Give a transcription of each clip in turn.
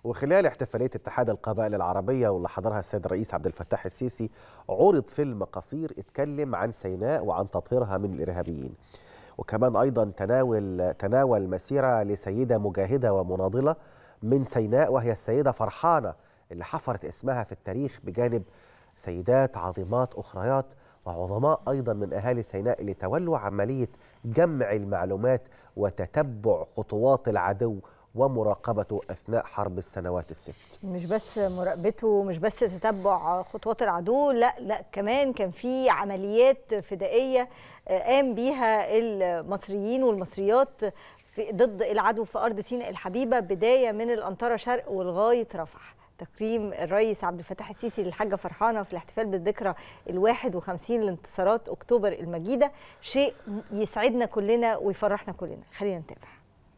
وخلال احتفالية اتحاد القبائل العربية واللي حضرها السيد الرئيس عبد الفتاح السيسي عرض فيلم قصير اتكلم عن سيناء وعن تطهيرها من الإرهابيين وكمان أيضا تناول تناول مسيرة لسيدة مجاهدة ومناضلة من سيناء وهي السيدة فرحانة اللي حفرت اسمها في التاريخ بجانب سيدات عظيمات أخريات وعظماء أيضا من أهالي سيناء اللي تولوا عملية جمع المعلومات وتتبع خطوات العدو ومراقبته أثناء حرب السنوات الست مش بس مراقبته مش بس تتبع خطوات العدو لا لا كمان كان في عمليات فدائيه قام بيها المصريين والمصريات في ضد العدو في ارض سيناء الحبيبه بدايه من الانطره شرق ولغايه رفح تكريم الرئيس عبد الفتاح السيسي للحاجة فرحانة في الاحتفال بالذكرى الواحد وخمسين لانتصارات أكتوبر المجيدة شيء يسعدنا كلنا ويفرحنا كلنا خلينا نتابع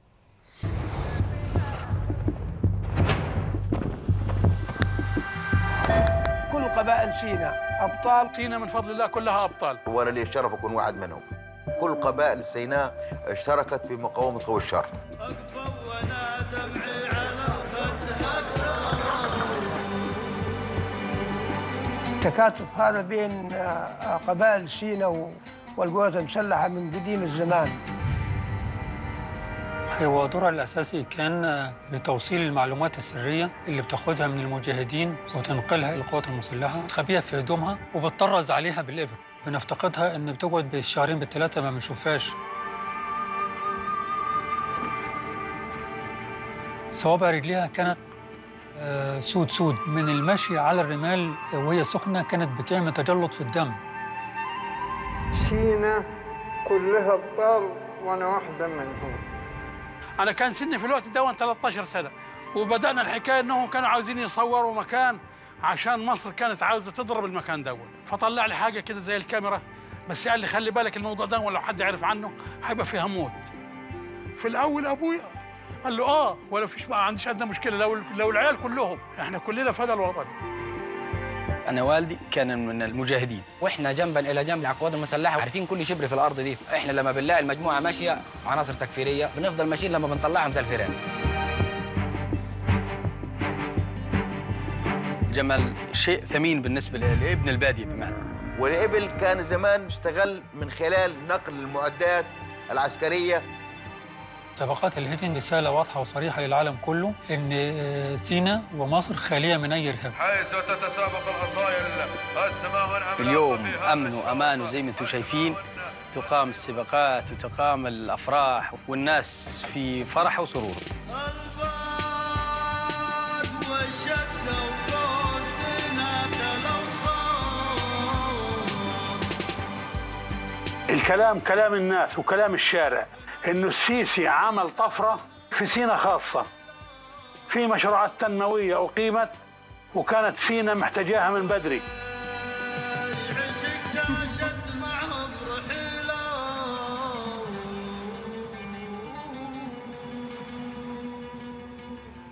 كل قبائل سينا أبطال سينا من فضل الله كلها أبطال وأنا لي الشرف أكون واحد منهم كل قبائل سيناء اشتركت في مقاومة قوى الشر تكاتف هذا بين قبائل سينا والقوات المسلحة من قديم الزمان هو دورها الأساسي كان بتوصيل المعلومات السرية اللي بتاخدها من المجاهدين وتنقلها إلى القوات المسلحة تخبيها في هدومها وبتطرز عليها بالإبر بنفتقدها إن بتقعد بالشهرين بالثلاثة ما بنشوفهاش صوابع رجليها كانت سود سود من المشي على الرمال وهي سخنة كانت بتعمل تجلط في الدم سينا كلها أبطال وأنا واحدة منهم أنا كان سني في الوقت ده 13 سنة وبدأنا الحكاية إنهم كانوا عاوزين يصوروا مكان عشان مصر كانت عاوزة تضرب المكان ده فطلع لي حاجة كده زي الكاميرا بس قال لي خلي بالك الموضوع ده ولو حد عرف عنه هيبقى فيها موت في الأول أبويا قال له اه ولا فيش ما عنديش ادنى مشكله لو لو العيال كلهم احنا كلنا فدى الوطن انا والدي كان من المجاهدين واحنا جنبا الى جنب مع القوات المسلحه عارفين كل شبر في الارض دي احنا لما بنلاقي المجموعه ماشيه عناصر تكفيريه بنفضل ماشيين لما بنطلعهم زي الفيران جمل شيء ثمين بالنسبه لابن الباديه بمعنى والإبل كان زمان اشتغل من خلال نقل المعدات العسكرية سباقات الهجن رسالة واضحة وصريحة للعالم كله إن سينا ومصر خالية من أي إرهاب حيث تتسابق العصايا السماء والأملاك اليوم أمن وأمان وزي ما أنتم شايفين تقام السباقات وتقام الأفراح والناس في فرح وسرور الكلام كلام الناس وكلام الشارع انه السيسي عمل طفره في سينا خاصه في مشروعات تنمويه اقيمت وكانت سينا محتاجاها من بدري